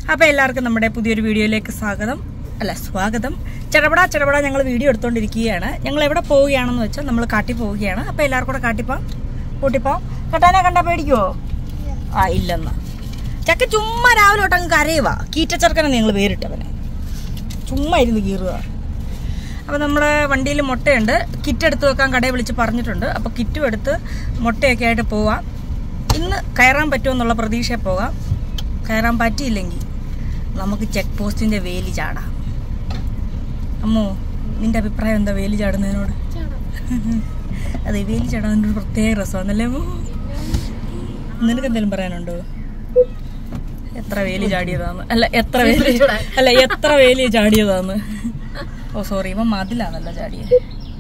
അപ്പൊ എല്ലാവർക്കും നമ്മുടെ പുതിയൊരു വീഡിയോയിലേക്ക് സ്വാഗതം അല്ല സ്വാഗതം ചടപട ചടപട ഞങ്ങൾ വീഡിയോ എടുത്തോണ്ടിരിക്കുകയാണ് ഞങ്ങൾ എവിടെ പോവുകയാണെന്ന് വെച്ചാൽ നമ്മൾ കാട്ടി പോവുകയാണ് അപ്പൊ എല്ലാവർക്കും കൂടെ കാട്ടിപ്പോം കൂട്ടിപ്പോം കെട്ടാനെ കണ്ടാ പേടിക്കുവോ ആ ഇല്ലെന്ന് ചക്ക ചുമ്മാ രാവിലെ തൊട്ട് അങ്ങ് കരയുവാ കീറ്റച്ചർക്കനെ നിങ്ങൾ പേരിട്ടവനെ ചുമ്മാ ഇരുന്ന് കീറുക അപ്പോൾ നമ്മുടെ വണ്ടിയിൽ മുട്ടയുണ്ട് കിറ്റ് എടുത്ത് വെക്കാൻ കടയിൽ വിളിച്ച് പറഞ്ഞിട്ടുണ്ട് അപ്പോൾ കിറ്റും എടുത്ത് മുട്ടയൊക്കെ ആയിട്ട് പോവാം ഇന്ന് കയറാൻ പറ്റുമെന്നുള്ള പ്രതീക്ഷയിൽ പോകാം കയറാൻ പറ്റിയില്ലെങ്കിൽ നമുക്ക് ചെക്ക് പോസ്റ്റിന്റെ വേലി ചാടാം അമ്മോ നിന്റെ അഭിപ്രായം എന്താ വേലി ചാടുന്നതിനോട് അതെ വേലി ചാടാൻ ഒരു പ്രത്യേക രസമാണല്ലേ അമ്മോ നിനക്ക് എന്തെങ്കിലും പറയാനുണ്ടോ എത്ര വേലി ചാടിയതാന്ന് അല്ല എത്ര വേലി അല്ല എത്ര വേലി ചാടിയതാന്ന് ഓ സോറി ഇവൻ മതിലാണല്ലോ ചാടിയത്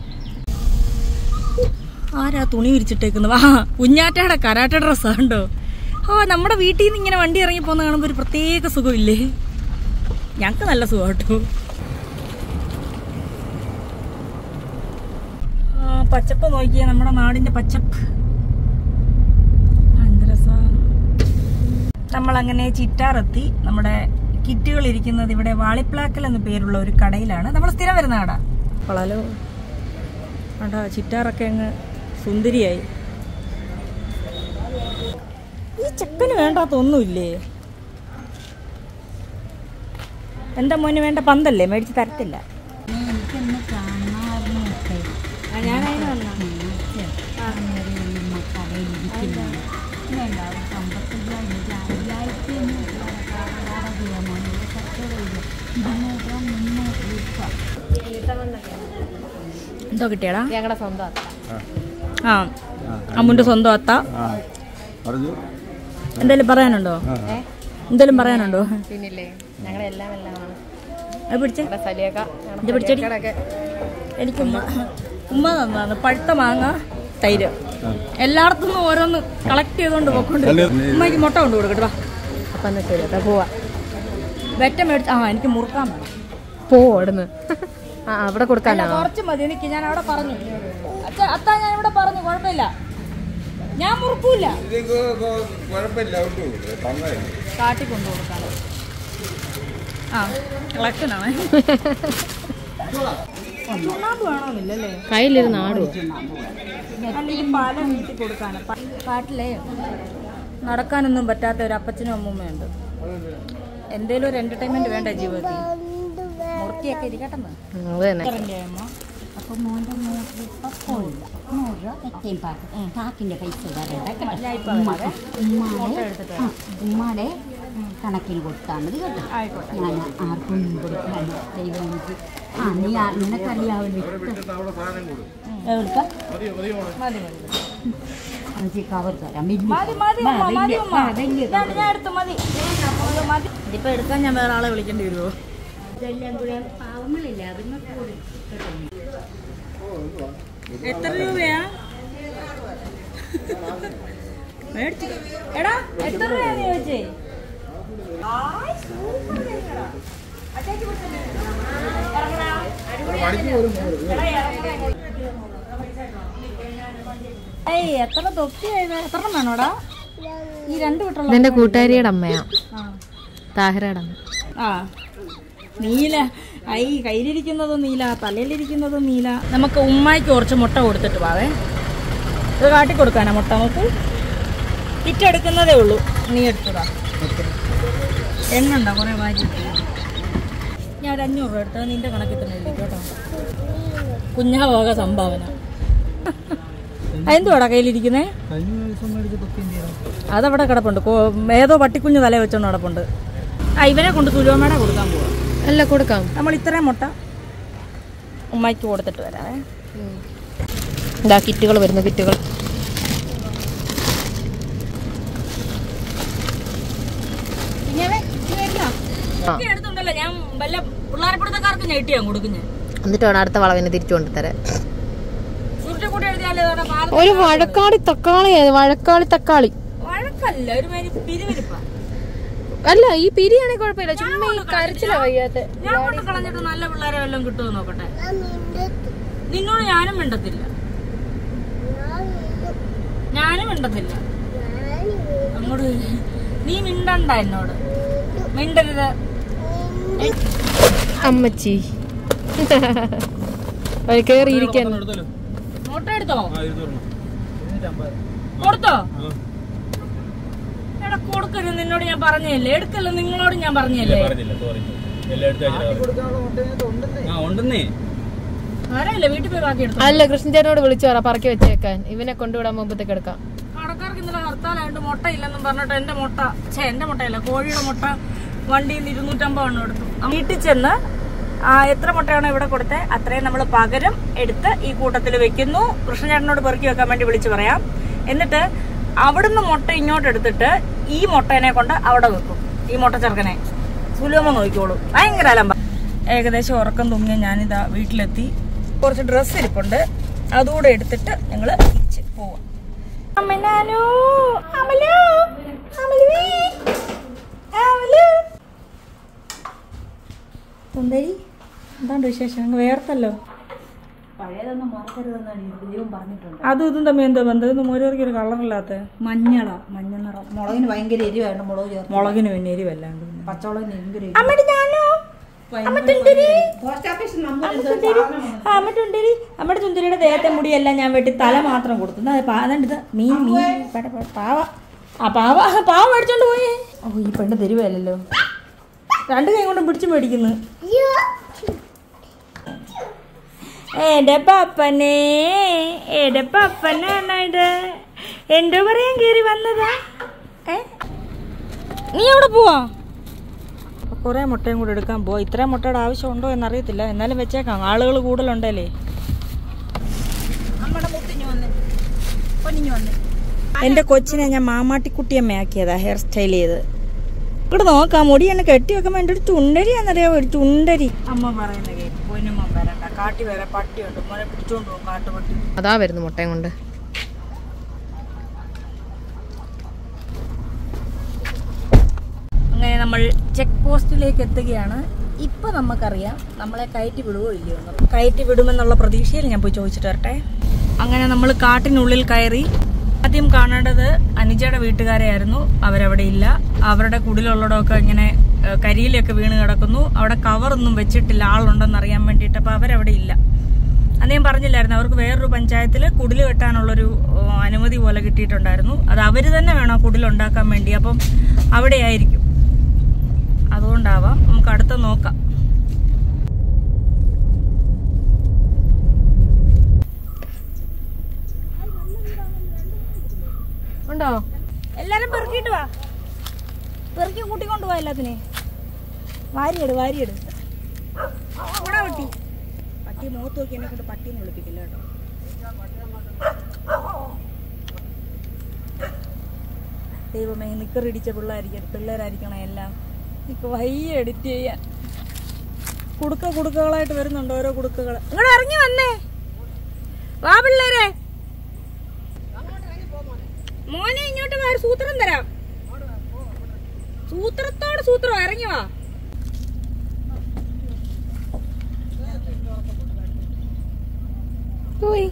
ആരാ തുണി വിരിച്ചിട്ടേക്കുന്നത് ആ കുഞ്ഞാറ്റയുടെ കരാട്ട ഡ്രസ്സാണ്ടോ ഓ നമ്മുടെ വീട്ടിൽ നിന്ന് ഇങ്ങനെ വണ്ടി ഇറങ്ങി പോകുന്ന കാണുമ്പോൾ ഒരു പ്രത്യേക സുഖമില്ലേ ഞങ്ങൾക്ക് നല്ല സുഖം കേട്ടോ ആ, പച്ചപ്പ് നോക്കിയേ നമ്മുടെ നാടിന്റെ പച്ചപ്പ് ആ, എന്ത് രസാ. നമ്മളങ്ങനെ ചിറ്റാറെത്തി നമ്മുടെ കിറ്റുകൾ ഇരിക്കുന്നത് ഇവിടെ വാളിപ്ലാക്കൽ എന്ന പേരുള്ള ഒരു കടയിലാണ് നമ്മൾ സ്ഥിരം വരുന്ന കട കൊള്ളാലോ കണ്ടാ ചിറ്റാറൊക്കെ അങ്ങ് സുന്ദരിയായി ഈ ചെക്കന് വേണ്ടാത്ത ഒന്നുമില്ലേ എന്താ മോന് വേണ്ട പന്തല്ലേ മേടിച്ച് തരത്തില്ല എനിക്കൊന്ന് കാണാമായിരുന്നു ഒക്കെ. ഞാൻ അതിന് വന്നാ അന്നേരം കടയിലിരിക്കുന്നു. വേണ്ട, ഒരു സമ്പത്തില്ല, എനിക്ക് അയ്യായിരത്തി അഞ്ഞൂറ് രൂപ വാടക ചെയ്യാൻ മോനെ. ഇവിടെ കച്ചവടമില്ല. ഇരുന്നൂറ് രൂപ, മുന്നൂറ് രൂപ. എന്തോ കിട്ടിയടാ ഞങ്ങളുടെ സ്വന്തം ആ അമ്മുന്റെ സ്വന്തം അത്ത പറഞ്ഞു എന്തേലും പറയാനുണ്ടോ എന്തേലും പറയാനുണ്ടോ പിന്നില്ലേ ഞങ്ങളുടെ എല്ലാം എല്ലാമാണ് അത് പിടിച്ചേ ഞങ്ങളുടെ സലിയൊക്കെ ഇത് പിടിച്ചടി എനിക്ക് ഉമ്മ ഉമ്മ തന്നാണ് പഴുത്ത മാങ്ങ തൈര് എല്ലായിടത്തുനിന്നും ഓരോന്ന് കളക്ട് ചെയ്തോണ്ട് പോയിക്കൊണ്ട് ഉമ്മയ്ക്ക് മുട്ട കൊണ്ട് കൊടുക്കട്ടെ വാ അപ്പം എന്നാ ശരി അതാ പോവാ വെറ്റ മേടിച്ച് ആ എനിക്ക് മുറുക്കാൻ വേണം പോ അവിടുന്ന് ആ അവിടെ അല്ല, കൊടുക്കാനാണോ കുറച്ച് മതി എനിക്ക് ഞാൻ അവിടെ പറഞ്ഞു അച്ഛ അത്താ ഞാൻ ഇവിടെ പറഞ്ഞു കുഴപ്പമില്ല ഞാൻ മുറുക്കൂല കുഴപ്പമില്ല കാട്ടി കൊണ്ടു കൊടുക്കാനോ ആ കളക്ഷനാണ് ചുണ്ണാമ്പ് വേണമെന്നില്ലല്ലേ കയ്യിലിരുന്ന് ആടുവോ അല്ലെങ്കിൽ പല വീട്ടിൽ കൊടുക്കാന് പ- കാട്ടിലേ നടക്കാനൊന്നും പറ്റാത്ത ഒരു അപ്പച്ചനും അമ്മൂമ്മയുണ്ട് എന്തേലും ഒരു എന്റർടൈൻമെന്റ് വേണ്ട ജീവിതത്തിൽ മുറുക്കിയൊക്കെ ഇരിക്കട്ടെ അത് തന്നെ അമ്മ അപ്പൊ മോന്റെ നൂറ് രൂപ പോയില്ല നൂറ് രൂപ തെറ്റേം പാക്ക് കാക്കിന്റെ പൈസ വരണ്ട കേട്ടോ ഉമ്മാടെ ഉമ്മാടെ ആ, ഉമ്മാടെ കണക്കിന് കൊടുത്താൽ മതി കേട്ടോ ആയിക്കോട്ടെ ഞാൻ ആർക്കും കൊടുക്കാൻ ദൈവം എനിക്ക് ആ നീ ആ- നിനക്കറിയാവുന്ന എവിടുക്ക മതി മതി അഞ്ച് കവർ തരാം വലിയ മതി മതി വാ, ഉമ്മ, മതി വലിയ- ഉമ്മ. വാ, വലിയ ഞാൻ ഞാൻ എടുത്തു മതി അയ്യോ, മതി ഇതിപ്പോ എടുക്കാൻ ഞാൻ വേറെ ആളെ വിളിക്കേണ്ടി വരുമോ ഇതെല്ലാം കൂടെ പാവങ്ങളില്ല അതുങ്ങൾക്ക് കൊടുക്കും എത്ര രൂപയാ മേടിച്ചു എടാ എത്ര രൂപയാന്ന് ചോദിച്ചേ ആയ്, സൂപ്പർ തന്നെയാ. അച്ഛാച്ചി പിടിച്ചില്ലേ? ഇറങ്ങടാ. എടാ, ഇറങ്ങടാ. ഏയ് എത്ര തൊപ്പിയായത് എത്ര വേണോടാ ഈ രണ്ട് വിട്ടുള്ള ഇതെന്റെ കൂട്ടുകാരിയുടെ അമ്മയാ ആ താഹിരയുടെ അമ്മ ആ നീല ഐ കയ്യിലിരിക്കുന്നതും നീല തലയിലിരിക്കുന്നതും നീല നമുക്ക് ഉമ്മായിക്ക് കുറച്ച് മുട്ട കൊടുത്തിട്ട് പാവേ ഇത് കാട്ടി കൊടുക്കാനാ മുട്ട നമുക്ക് കിറ്റ് എടുക്കുന്നതേ ഉള്ളൂ നീ എടുത്തതാ എണ്ണ ഉണ്ടോ കുറെ വാരി ഞാൻ ഒരു അഞ്ഞൂറ് രൂപ എടുത്തത് നിന്റെ കണക്കിൽ തന്നെ എഴുതി കേട്ടോ കുഞ്ഞാവാക സംഭാവന എന്തുവാടാ കയ്യിലിരിക്കുന്നേ അതവിടെ കിടപ്പുണ്ട് കോ- ഏതോ പട്ടിക്കുഞ്ഞ് തല വെച്ചോണ്ട് കിടപ്പുണ്ട് ആ ഇവനെ കൊണ്ട് സുലോമേടെ കൊടുക്കാൻ പോവാ അല്ല കൊടുക്കാം നമ്മൾ ഇത്രയും മുട്ട ഉമ്മയ്ക്ക് കൊടുത്തിട്ട് വരാവേ ഇതാ കിറ്റുകൾ വരുന്നു കിറ്റുകൾ ആ എടുത്തുണ്ടല്ലോ ഞാൻ വല്ല പിള്ളേരെപ്പെടുത്തക്കാർക്ക് ഞെട്ടി ഞാൻ കൊടുക്കുന്നത് എന്നിട്ട് വേണം അടുത്ത വളവിനെ തിരിച്ചു കൊണ്ടുതരാൻ സുരുട്ടി കൂട്ടി എഴുതിയാലേ ഇതോടെ പാൽ ഒരു വഴക്കാളി തക്കാളി വഴക്കാളി തക്കാളി വഴക്കല്ല ഒരു മാതിരി പിരിവിരിപ്പാ അല്ല ഈ പിരിയാണെങ്കിൽ കുഴപ്പമില്ല ചുമ്മാ ഈ കരച്ചില വയ്യാത്ത ഞാൻ കൊണ്ട് കളഞ്ഞിട്ട് നല്ല പിള്ളേരെ വല്ലതും കിട്ടുമോ നോക്കട്ടെ നിന്നോട് ഞാനും മിണ്ടത്തില്ല ഞാനും മിണ്ടത്തില്ല അങ്ങോട്ട് നീ മിണ്ടണ്ട എന്നോട് മിണ്ടരുത് അമ്മച്ചി അവര് കേറിയിരിക്കാൻ മുട്ട എടുത്തോ കൊടുത്തോ എടാ കൊടുക്കരുത് നിന്നോട് ഞാൻ പറഞ്ഞല്ലേ എടുക്കല്ലോ നിങ്ങളോട് ഞാൻ പറഞ്ഞല്ലേ പറഞ്ഞില്ല സോറി ആ ഉണ്ടെന്നേ ആരല്ലേ വീട്ടിൽ പോയി ബാക്കി എടുത്തു അല്ല കൃഷ്ണൻ ചേട്ടനോട് വിളിച്ചു പറ പറക്കി വെച്ചേക്കാൻ ഇവനെ കൊണ്ടുവിടാൻ മുമ്പത്തേക്ക് എടുക്കാം കടക്കാർക്ക് ഇന്നലെ ഹർത്താലായിട്ട് മുട്ട ഇല്ലെന്നും പറഞ്ഞിട്ട് എന്റെ മുട്ട ഛേ എന്റെ മുട്ടയല്ല കോഴിയുടെ മുട്ട വണ്ടിയിൽ നിന്ന് ഇരുന്നൂറ്റമ്പത് എണ്ണം എടുത്തു വീട്ടിൽ ചെന്ന് ആ എത്ര മുട്ടയാണോ ഇവിടെ കൊടുത്തത് അത്രയും നമ്മൾ പകരം എടുത്ത് ഈ കൂട്ടത്തിൽ വെക്കുന്നു കൃഷ്ണചേട്ടനോട് പെറുക്കി വെക്കാൻ വേണ്ടി വിളിച്ചു പറയാം എന്നിട്ട് അവിടുന്ന് മുട്ട ഇങ്ങോട്ട് എടുത്തിട്ട് ഈ മുട്ടേനെ കൊണ്ട് അവിടെ വെക്കും ഈ മുട്ട ചെറുക്കനെ സുലഭമ നോക്കിക്കോളൂ ഭയങ്കര അലമ്പ ഏകദേശം ഉറക്കം തൂങ്ങിയ ഞാനിതാ വീട്ടിലെത്തി കുറച്ച് ഡ്രസ്സ് ഇരിപ്പുണ്ട് അതുകൂടെ എടുത്തിട്ട് ഞങ്ങൾ തിരിച്ച് പോവാം അമ്മനാനു അമലു അമലുവേ അമലു സുന്ദരി എന്താണ്ട് വിശേഷം അങ്ങ് വേർത്തല്ലോ പഴയതൊന്നും മറക്കരുതെന്നാണ് ദൈവം പറഞ്ഞിട്ടുണ്ട് അതും ഇതും തമ്മിൽ എന്താ ബന്ധം ഇത് മോരവർക്ക് ഒരു കളറില്ലാത്ത മഞ്ഞളാ മഞ്ഞ നിറം മുളകിന് ഭയങ്കര എരിവാണ് മുളക് ചേർത്ത് മുളകിന് പിന്നെ എരിവല്ലാണ്ട് പിന്നെ. പച്ചമുളകിന് ഭയങ്കര എരിവ്. അമ്മടി ഞാനോ അമ്മ തുന്തിരി പോസ്റ്റ് ഓഫീസിൽ നമ്മൾ അമ്മ തുന്തിരി ആ, അമ്മ തുന്തിരി അമ്മയുടെ തുന്തിരിയുടെ ദേഹത്തെ മുടിയെല്ലാം ഞാൻ വെട്ടി തല മാത്രം കൊടുത്തു എന്നാ, പാ- അതാണ്ട് ഇത് മീൻ മീൻ പട- പട- പാവ ആ പാവ ആ, പാവ മേടിച്ചോണ്ട് പോയേ ഓ ഈ പെണ്ണ് തരുവല്ലോ രണ്ട് കൈ കൊണ്ടും പിടിച്ചു മേടിക്കുന്നു എന്റെ പപ്പനെ എന്റെ പപ്പനാണ് ഇത് എന്തോ പറയാൻ കേറി വന്നതാ ഏ നീ എവിടെ പോവാ കുറെ മുട്ടയും കൂടെ എടുക്കാൻ പോവാ ഇത്രയും മുട്ടയുടെ ആവശ്യമുണ്ടോ എന്നറിയത്തില്ല എന്നാലും വെച്ചേക്കാം ആളുകൾ കൂടുതലുണ്ടല്ലേ എന്റെ കൊച്ചിനെ ഞാൻ മാമാട്ടിക്കുട്ടിയമ്മയാക്കിയതാ ഹെയർ സ്റ്റൈൽ ചെയ്ത് ഇവിടെ നോക്കാം മുടി എന്നെ കെട്ടി വെക്കുമ്പോ എന്റെ ഒരു ചുണ്ടരിയാന്നറിയാമോ ഒരു ചുണ്ടരി അമ്മ പറയുന്ന കേക്ക് പൊന്നുമ്മ വരണ്ട കാട്ടി വരെ പട്ടിയുണ്ട് മോനെ പിടിച്ചോണ്ട് പോകും കാട്ടുപട്ടി അതാ വരുന്നു മുട്ടയും കൊണ്ട് അങ്ങനെ നമ്മൾ ചെക്ക് പോസ്റ്റിലേക്ക് എത്തുകയാണ് ഇപ്പൊ നമുക്കറിയാം നമ്മളെ കയറ്റി വിടുവോ ഇല്ലയോ എന്ന് കയറ്റി വിടുമെന്നുള്ള പ്രതീക്ഷയിൽ ഞാൻ പോയി ചോദിച്ചിട്ട് വരട്ടെ അങ്ങനെ നമ്മൾ കാട്ടിനുള്ളിൽ കയറി ആദ്യം കാണേണ്ടത് അനുജയുടെ വീട്ടുകാരെയായിരുന്നു അവരവിടെ ഇല്ല അവരുടെ കുടിലുള്ളടമൊക്കെ ഇങ്ങനെ ഏഹ്, കരിയിലൊക്കെ വീണ് കിടക്കുന്നു അവിടെ കവറൊന്നും വെച്ചിട്ടില്ല ആളുണ്ടെന്ന് അറിയാൻ വേണ്ടിയിട്ട് അപ്പോൾ അവരവിടെ ഇല്ല അന്ന് ഞാൻ പറഞ്ഞില്ലായിരുന്നു അവർക്ക് വേറൊരു പഞ്ചായത്തിൽ കുടിൽ കെട്ടാനുള്ളൊരു ഏഹ്, അനുമതി പോലെ കിട്ടിയിട്ടുണ്ടായിരുന്നു അത് അവർ തന്നെ വേണം ആ കുടിലുണ്ടാക്കാൻ വേണ്ടി അപ്പം അവിടെ ആയിരിക്കും അതുകൊണ്ടാവാം നമുക്ക് അടുത്ത നോക്കാം ഉണ്ടോ എല്ലാരും പെറുക്കിയിട്ട് വാ പെറുക്കി കൂട്ടിക്കൊണ്ട് പോവാ എല്ലാത്തിനെ വാരിയെട് വാരിയെട് കൂടാ പട്ടി പട്ടി മുഖത്ത് നോക്കി എന്നെ കൊണ്ട് പട്ടിന്ന് വിളിപ്പിക്കില്ല കേട്ടോ ദൈവമേ നിക്കറിടിച്ച പിള്ളേരായിരിക്കും പിള്ളേരായിരിക്കണം എല്ലാം ഇപ്പൊ വയ്യ എഡിറ്റ് ചെയ്യാൻ കുടുക്ക കുടുക്കകളായിട്ട് വരുന്നുണ്ട് ഓരോ കുടുക്കകൾ ഇങ്ങോട്ട് ഇറങ്ങി വന്നേ വാ പിള്ളേരെ മോനെ ഇങ്ങോട്ട് വാ ഒരു സൂത്രം തരാം സൂത്രത്തോട് സൂത്രം ഇറങ്ങി വാ പോയി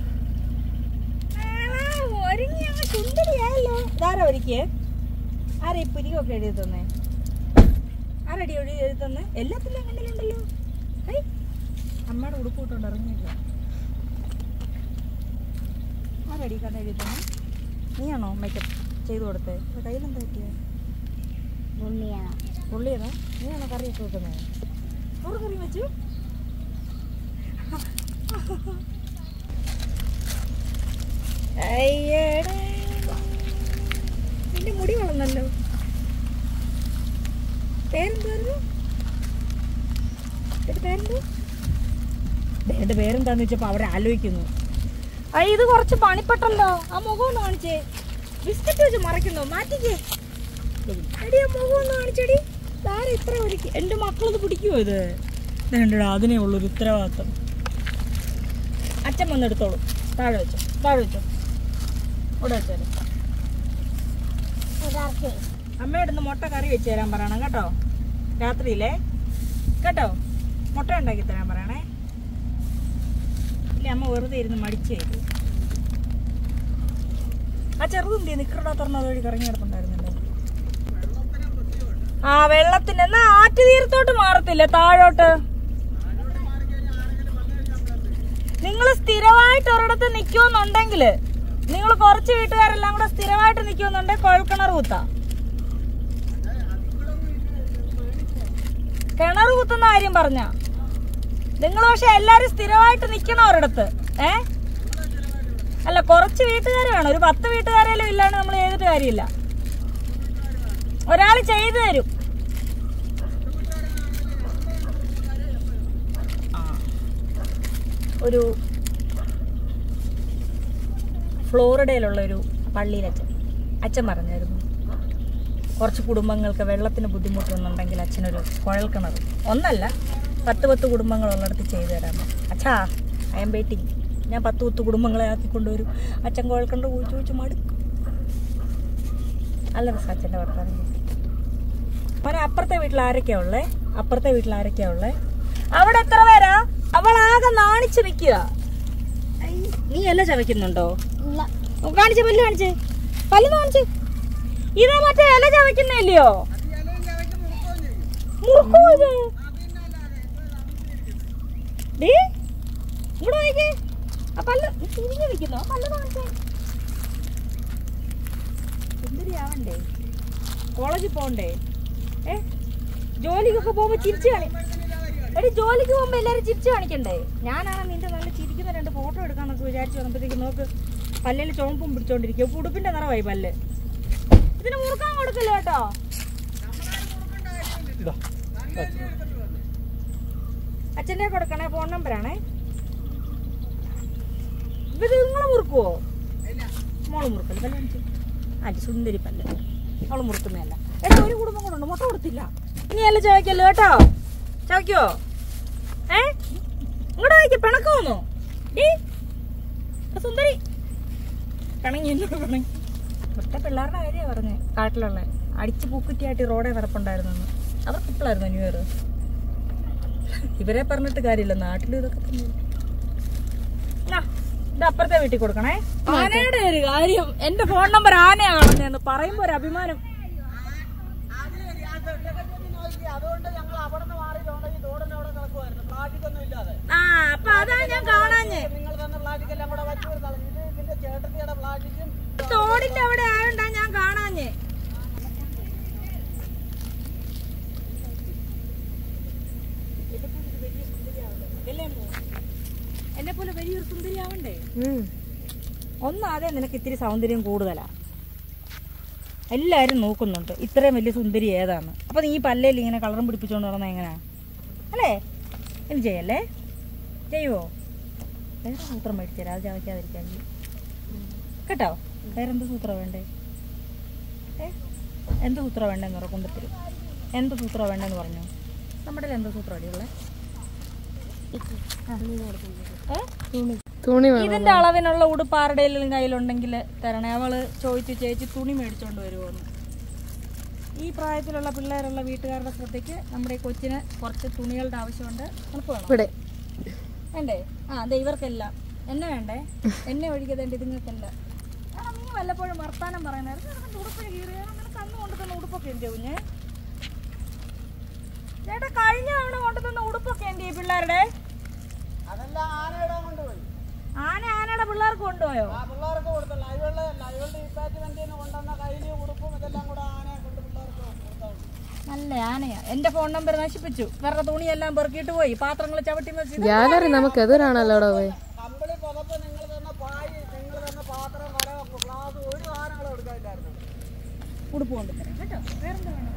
ഒരുങ്ങി അങ്ങ് സുന്ദരിയായല്ലോ ഇതാരാ ഒരുക്കിയേ ആരാ ഈ പുരികൊക്കെ എഴുതി തന്നേ ആരടി എഴുതി എഴുതി തന്നെ എല്ലാത്തിലും കണ്ടിലുണ്ടല്ലോ ഹൈ അമ്മയുടെ ഉടുപ്പ് ഇട്ടുകൊണ്ട് ഇറങ്ങിയില്ല ആരടി കണ്ട എഴുതി തന്നെ നീയാണോ മേക്കപ്പ് ചെയ്തു കൊടുത്തേ കയ്യിലെന്താ പറ്റിയേ ഉള്ളിയാണ് പുള്ളിയതാ നീയാണോ കറിയൊക്കെ വെക്കുന്നത് ചോറ് കറി വെച്ചു അയ്യടാ നിന്റെ മുടി വളർന്നല്ലോ പേരെന്തായിരുന്നു എന്റെ പേരെന്തോ എന്റെ പേരെന്താന്ന് വെച്ചപ്പോ അവിടെ ആലോചിക്കുന്നു ആ ഇത് കുറച്ച് പണിപ്പെട്ടല്ലോ ആ മുഖം ഒന്ന് കാണിച്ചേ ബിസ്ക്കറ്റ് വെച്ച് മറയ്ക്കുന്നോ മാറ്റിക്കേ എടി ആ മുഖം ഒന്ന് കാണിച്ചെടി താരം ഇത്ര ഒരുക്കി എൻ്റെ മക്കളത് പിടിക്കുമോ ഇത് വേണ്ടടാ അതിനേ ഉള്ളൊരു ഉത്തരവാദിത്തം അച്ഛൻ വന്നെടുത്തോളൂ താഴെ വെച്ചോ താഴെ വെച്ചോ ഇവിടെ വെച്ചേരെ അമ്മയുടെ ഇന്ന് മുട്ട കറി വെച്ച് തരാൻ പറയണം കേട്ടോ രാത്രിയിലേ കേട്ടോ മുട്ട ഉണ്ടാക്കി തരാൻ പറയണേ ഇല്ല അമ്മ വെറുതെ ഇരുന്ന് മടിച്ചേ ആ ചെറുതെന്തി നിക്കറിടാ തുറന്ന വഴി കറങ്ങി കിടപ്പുണ്ടായിരുന്നല്ലോ ആ വെള്ളത്തിന് എന്നാ ആറ്റുതീരത്തോട്ട് മാറത്തില്ല താഴോട്ട് നിങ്ങൾ സ്ഥിരമായിട്ട് ഒരിടത്ത് നിക്കുമെന്നുണ്ടെങ്കിൽ നിങ്ങൾ കുറച്ച് വീട്ടുകാരെല്ലാം കൂടെ സ്ഥിരമായിട്ട് നിക്കുമെന്നുണ്ടെങ്കിൽ കുഴൽക്കിണർ കുത്താ കിണർ കുത്തുന്ന കാര്യം പറഞ്ഞ നിങ്ങൾ പക്ഷെ എല്ലാരും സ്ഥിരമായിട്ട് നിക്കണം ഒരിടത്ത് ഏ അല്ല കുറച്ച് വീട്ടുകാർ വേണം ഒരു പത്ത് വീട്ടുകാരെങ്കിലും ഇല്ലാണ്ട് നമ്മൾ ചെയ്തിട്ട് കാര്യമില്ല ഒരാൾ ചെയ്തു തരും ആ. ഒരു ഫ്ലോറിഡയിലുള്ള ഒരു പള്ളിയിലച്ഛൻ അച്ഛൻ പറഞ്ഞായിരുന്നു കുറച്ച് കുടുംബങ്ങൾക്ക് വെള്ളത്തിന് ബുദ്ധിമുട്ടുന്നുണ്ടെങ്കിൽ അച്ഛനൊരു കുഴൽ കിണർ ഒന്നല്ല പത്ത് പത്ത് കുടുംബങ്ങളുള്ളിടത്ത് ചെയ്തു തരാമോ അച്ഛാ ഐ എം വെയിറ്റിംഗ് ഞാൻ പത്ത് പത്ത് കുടുംബങ്ങളെ ആക്കിക്കൊണ്ടുവരും അച്ഛൻ കുഴൽ കിണർ ചോദിച്ചു ചോദിച്ചു മടുക്കും നല്ല രസം അച്ഛൻ്റെ വർത്താനം മോനെ അപ്പുറത്തെ വീട്ടിൽ ആരൊക്കെയാ ഉള്ളേ അപ്പുറത്തെ വീട്ടിൽ ആരൊക്കെയാ ഉള്ളേ അവിടെ എത്ര പേരാ അവൾ ആകെ നാണിച്ച് നിൽക്കുക നീ എല്ലാം ചവയ്ക്കുന്നുണ്ടോ കാണിച്ചേ പല്ല് കാണിച്ചേ പല്ല് കാണിച്ചേ ഇത് മറ്റേ ഇല ചവയ്ക്കുന്നില്ലയോ മുറുക്കോ ഇത് ഡീ, ഇങ്ങോട്ട് നോക്കിക്കേ. ആ പല്ല് തിരിഞ്ഞു നിൽക്കുന്നോ ആ പല്ല് കാണിച്ചേ സുന്ദരിയാവണ്ടേ കോളേജിൽ പോണ്ടേ ഏ ജോലിക്കൊക്കെ പോകുമ്പോ ചിരിച്ചു കാണി എടി ജോലിക്ക് പോകുമ്പോ എല്ലാരും ചിരിച്ചു കാണിക്കണ്ടേ ഞാനാണ് നിന്റെ നല്ല ചിരിക്കുന്ന രണ്ട് ഫോട്ടോ എടുക്കാന്നൊക്കെ വിചാരിച്ചു വന്നപ്പോഴത്തേക്ക് നോക്ക് പല്ലിൽ ചുമപ്പും പിടിച്ചോണ്ടിരിക്കും ഇപ്പൊ ഉടുപ്പിന്റെ നിറവായി പല്ല് ഇതിന് മുറുക്കാൻ കൊടുക്കില്ല കേട്ടോ അച്ഛൻ്റെ കൊടുക്കണേ ഫോൺ നമ്പറാണേ ഇത് നിങ്ങള് മുറുക്കുവോ മോള് മുറുക്കല്ല പല്ല് കാണിച്ച് ആന്റി സുന്ദരി പല്ല് അവള് മുറുക്കുന്നതല്ല എടാ ഒരു കുടുംബം കൊണ്ടുണ്ട് മുട്ട കൊടുത്തില്ല ഇനി അല്ല ചവയ്ക്കല്ലോ കേട്ടോ ചവയ്ക്കോ ഏ ഇങ്ങോട്ട് വായിക്ക പിണക്കോന്നോ ഏ സുന്ദരി പിണങ്ങി എന്നോട് പിണങ്ങി ഒറ്റ പിള്ളേരുടെ കാര്യമാണ് പറഞ്ഞത് കാട്ടിലുള്ള അടിച്ച് പൂക്കുറ്റിയായിട്ട് റോഡേ കിടപ്പുണ്ടായിരുന്നു അവർക്ക് ഇപ്പോഴായിരുന്നു ന്യൂ ഇയർ ഇവരെ പറഞ്ഞിട്ട് കാര്യമില്ല നാട്ടിലും ഇതൊക്കെ തന്നെ എന്നാ, ഇത് അപ്പുറത്തെ വീട്ടിൽ കൊടുക്കണേ ആനയുടെ ഒരു കാര്യം എന്റെ ഫോൺ നമ്പർ ആനയാണെന്ന് പറയുമ്പോ ഒരു അഭിമാനം ആ അപ്പൊ അതാ ഞാൻ കാണാഞ്ഞേ തോടിന്റെ അവിടെ ആയോണ്ടാ ഞാൻ കാണാഞ്ഞേ എന്നെ പോലെ വലിയൊരു സുന്ദരിയാവണ്ടേ ഒന്നാതെ നിനക്ക് ഇത്തിരി സൗന്ദര്യം കൂടുതലാ എല്ലാരും നോക്കുന്നുണ്ട് ഇത്രയും വലിയ സുന്ദരി ഏതാണ് അപ്പൊ നീ പല്ലേൽ ഇങ്ങനെ കളറും പിടിപ്പിച്ചോണ്ട് നടന്ന എങ്ങനെയാ അല്ലേ ഇനി ചെയ്യല്ലേ ചെയ്യുവോ വേറെ സൂത്രം മേടിച്ചു അത് ചവയ്ക്കാതിരിക്കാൻ കേട്ടോ വേറെന്ത് സൂത്രം വേണ്ടേ ഏ എന്ത് സൂത്രം വേണ്ടെന്ന് പറ കൊണ്ടുത്തരും എന്ത് സൂത്രം വേണ്ടെന്ന് പറഞ്ഞു നമ്മുടെ എന്ത് സൂത്രം അടിയുള്ളേ ഏ തുണി വേണം ഇതിന്റെ അളവിനുള്ള ഉടുപ്പ് ആരുടെയെങ്കിലും കയ്യിലുണ്ടെങ്കിൽ തരണേ അവള് ചോദിച്ചു ചേച്ചി തുണി മേടിച്ചോണ്ട് വരുമോന്ന് ഈ പ്രായത്തിലുള്ള പിള്ളേരുള്ള വീട്ടുകാരുടെ ശ്രദ്ധയ്ക്ക് നമ്മുടെ ഈ കൊച്ചിന് കുറച്ച് തുണികളുടെ ആവശ്യമുണ്ട് നമുക്ക് വേണം ഇവിടെ വേണ്ടേ ആ അതെ ഇവർക്കെല്ലാം എന്നെ വേണ്ടേ എന്നെ ഒഴിക്കതേണ്ട ഇതുങ്ങൾക്കെല്ലാം ആ നീ വല്ലപ്പോഴും വർത്താനം പറയുന്നത് ഉടുപ്പിന് കീറിയ നിനക്ക് അന്ന് കൊണ്ടുതന്ന ഉടുപ്പൊക്കെ എന്ത് കുഞ്ഞ് ചേട്ടാ കഴിഞ്ഞ തവണ കൊണ്ടുതന്ന ഉടുപ്പൊക്കെ എന്ത് ചെയ്യും പിള്ളേരുടെ ആന ആനയുടെ പിള്ളേർക്ക് കൊണ്ടുപോയോ നല്ല ആനയാ എന്റെ ഫോൺ നമ്പർ നശിപ്പിച്ചു വേറെ തുണിയെല്ലാം പെറുക്കിയിട്ട് പോയി പാത്രങ്ങൾ ചവിട്ടി വെച്ച് ഗാലറി നമുക്ക് എതിരാണല്ലോ അവിടെ പോയി ഉടുപ്പ് കൊണ്ടുതരാം കേട്ടോ വേറെന്താ വേണം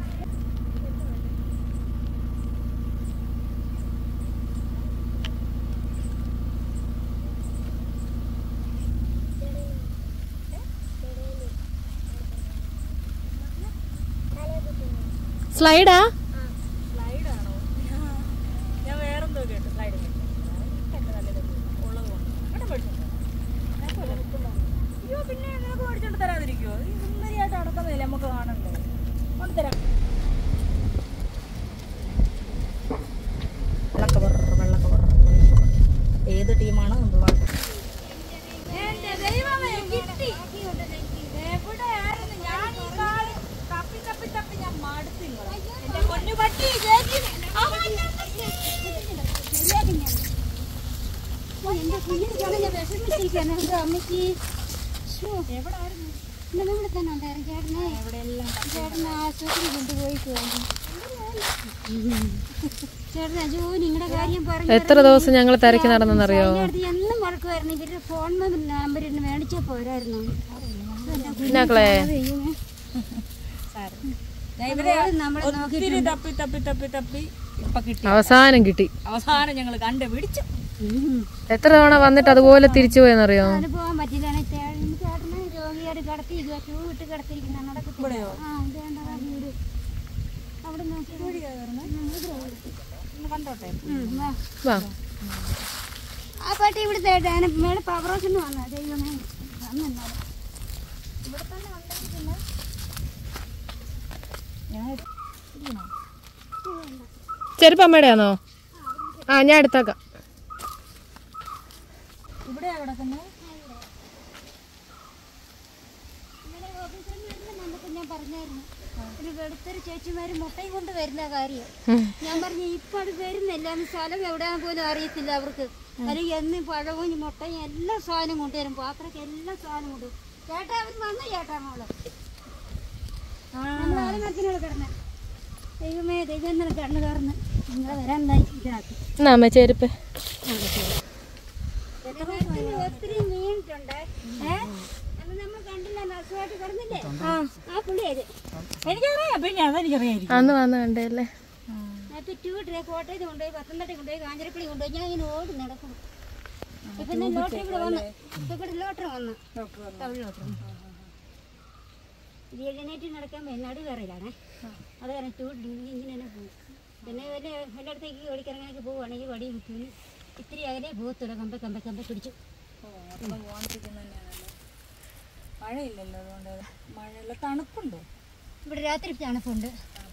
സ്ലൈഡാ സ്ലൈഡാണോ ഞാൻ വേറെന്തോ കേട്ടു സ്ലൈഡ് ഉള്ളത് കൊണ്ട് കേട്ടോ മേടിച്ചോണ്ട് വരാം. കുഴപ്പമില്ല. അയ്യോ പിന്നെ നിനക്ക് മേടിച്ചോണ്ട് തരാതിരിക്കുവോ ഈ സുന്ദരിയായിട്ട് നടക്കുന്നില്ല നമുക്ക് കാണണ്ടേ കൊണ്ടുതരാം വെള്ളക്കവർ വെള്ളക്കവർ ഏത് ടീമാണ് നമ്മൾ എന്റെ ദൈവമേ കിട്ടി എവിടെയായിരുന്നു ഞാൻ ഈ കാലം തപ്പി തപ്പി തപ്പി ഞാൻ മടുത്തിങ്ങളെ കുഞ്ഞു പട്ടി ചേച്ചി എന്റെ കുഞ്ഞിനെ ഞാൻ വിഷമിച്ചിരിക്കാണ് എന്റെ അമ്മയ്ക്ക് ശ്ശോ. ഇന്ന് ഇവിടെ തന്നെ ഉണ്ടായിരുന്നു ചേട്ടനെ ചേട്ടനെ ആശുപത്രി കൊണ്ടുപോയി കഴിഞ്ഞു ചേട്ടൻ അജോ നിങ്ങളുടെ കാര്യം പറഞ്ഞു എത്ര ദിവസം ഞങ്ങൾ തിരക്കി നടന്നെന്നറിയോ അടുത്ത് എന്നും വഴക്കുമായിരുന്നു ഇവരുടെ ഫോൺ നമ്പർ ഇന്ന് മേടിച്ചാൽ പോരായിരുന്നു പിന്നാക്കളെ ദൈവമേ. ഞാൻ ഇവരെ നമ്മളെ ഒത്തിരി തപ്പി തപ്പി തപ്പി തപ്പി ഇപ്പൊ കിട്ടി അവസാനം കിട്ടി അവസാനം ഞങ്ങൾ കണ്ട് പിടിച്ചു ഉം. എത്ര തവണ വന്നിട്ട് അതുപോലെ തിരിച്ചു പോയെന്നറിയോ അത് പോകാൻ പറ്റില്ല ചേട്ടന് ചേട്ടനെ രോഗിയായിട്ട് കിടത്തിയിരിക്കുക ഷൂ ഇട്ട് കിടത്തിയിരിക്കുന്ന നടക്കത്തില്ല ആ ഇതേണ്ട ആ വീട് അവിടെ നോക്കി കണ്ടോട്ടെ വാ ആ പാട്ടി ഇവിടുത്തെ മേലെ പവർ ഹൗസിന് വന്ന ദൈവമേ വന്നെന്നാലും ഇവിടെ തന്നെ ഉണ്ടായിരിക്കുന്ന ചെരുപ്പ് അമ്മയുടെയാണോ ആ ഞാൻ എടുത്താക്കാം ഇവിടെ കിടക്കുന്നത് ഇന്നലെ ഓഫീസിൽ നിന്ന് നമുക്ക് ഞാൻ പറഞ്ഞായിരുന്നു ഒരു വെളുത്തൊരു ചേച്ചിമാര് മുട്ടയും കൊണ്ട് വരുന്ന കാര്യം ഞാൻ പറഞ്ഞു ഇപ്പൊ അത് വരുന്നില്ല അന്ന് സ്ഥലം എവിടെയാന്ന് പോലും അറിയത്തില്ല അവർക്ക് അല്ലെങ്കിൽ എന്നും പഴവും മുട്ടയും എല്ലാ സാധനവും കൊണ്ടുവരും പാത്രക്ക് എല്ലാ സാധനവും കൊണ്ടുവരും ചേട്ടാ അവർ വന്ന ചേട്ടാ മോള് നമ്മൾ ആലമരത്തിനോട് കിടന്ന് ദൈവമേ ദൈവം എന്നല്ല കണ്ണു കയറുന്നു നിങ്ങളെ വരാൻ ഇതിനകത്ത് എന്നാ അമ്മ ചെരുപ്പ് ജലമരത്തിന് ഒത്തിരി വീണിട്ടുണ്ട് ഏ അന്ന് നമ്മൾ കണ്ടില്ല നസുമായിട്ട് കിടന്നില്ലേ ആ പുള്ളിയത് എനിക്കറിയാം പിന്നെ അതെനിക്കറിയായിരിക്കും അന്ന് വന്ന് കണ്ടല്ലേ അപ്പൊ ടൂ ട്രേ കോട്ടയത്ത് കൊണ്ടുപോയി പത്തനംതിട്ട കൊണ്ടുപോയി കാഞ്ഞിരപ്പള്ളി കൊണ്ടുപോയി ഞാൻ ഇങ്ങനെ ഓടി നടക്കും ഇപ്പൊ ഞാൻ ലോട്ടറി ഇവിടെ വന്നു ഇപ്പൊ ഇവിടെ ലോട്ടറി വന്നു തമിഴ് ലോട്ടറി ഇത് എഴുന്നേറ്റ് നടക്കാൻ നടി കയറിയിലാണേ അത് കാരണം ടൂ ഇങ്ങനെ തന്നെ പോകും പിന്നെ വല്ല എല്ലായിടത്തേക്ക് ഓടിക്കിറങ്ങാനൊക്കെ പോവുകയാണെങ്കിൽ വടി കുത്തുന്നു ഇത്തിരി അകലെ പോകത്തുള്ള കമ്പ കമ്പ കമ്പ പിടിച്ചു മഴയില്ലല്ലോ അതുകൊണ്ട് മഴയുള്ള തണുപ്പുണ്ടോ ഇവിടെ രാത്രി തണുപ്പുണ്ട്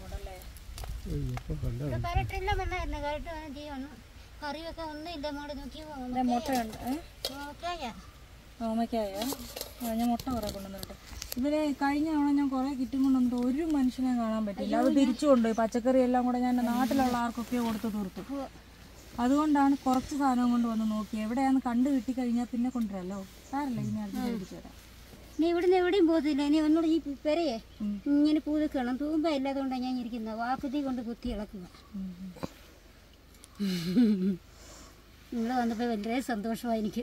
ഇവിടെ കറക്റ്റെല്ലാം വന്നായിരുന്നു കറക്റ്റ് തീ വന്നു കറിയൊക്കെ ഒന്നും ഇല്ല മോള് നോക്കി മുട്ടയുണ്ട് ഏ? നോക്കായ ഓമയ്ക്കായ ആ, ഞാൻ മുട്ട കുറെ കൊണ്ടുവന്നിട്ട് ഇവരെ കഴിഞ്ഞ തവണ ഞാൻ കുറെ കിറ്റും കൊണ്ടുവന്നിട്ട് ഒരു മനുഷ്യനെ കാണാൻ പറ്റില്ല അത് തിരിച്ചു കൊണ്ടുപോയി പച്ചക്കറി എല്ലാം കൂടെ ഞാൻ എൻ്റെ നാട്ടിലുള്ള ആർക്കൊക്കെ കൊടുത്ത് തീർത്തു അതുകൊണ്ടാണ് കുറച്ച് സാധനം കൊണ്ട് വന്ന് നോക്കി എവിടെയാന്ന് കണ്ടു കിട്ടി കഴിഞ്ഞാൽ പിന്നെ കൊണ്ടുവരാമല്ലോ സാരല്ല ഇനി അടുത്ത് മേടിച്ചു തരാം നീ ഇവിടുന്ന് എവിടെയും പോകത്തില്ല നീ ഒന്നുകൂടെ ഈ പെരയെ ഇങ്ങനെ പൂതുക്കണം തൂമ്പ ഇല്ലാത്തതുകൊണ്ടാണ് ഞാൻ ഇരിക്കുന്നത് വാക്കുതി കൊണ്ട് കുത്തി ഇളക്കുക നിങ്ങൾ വന്നപ്പോൾ വളരെ സന്തോഷമായി എനിക്ക്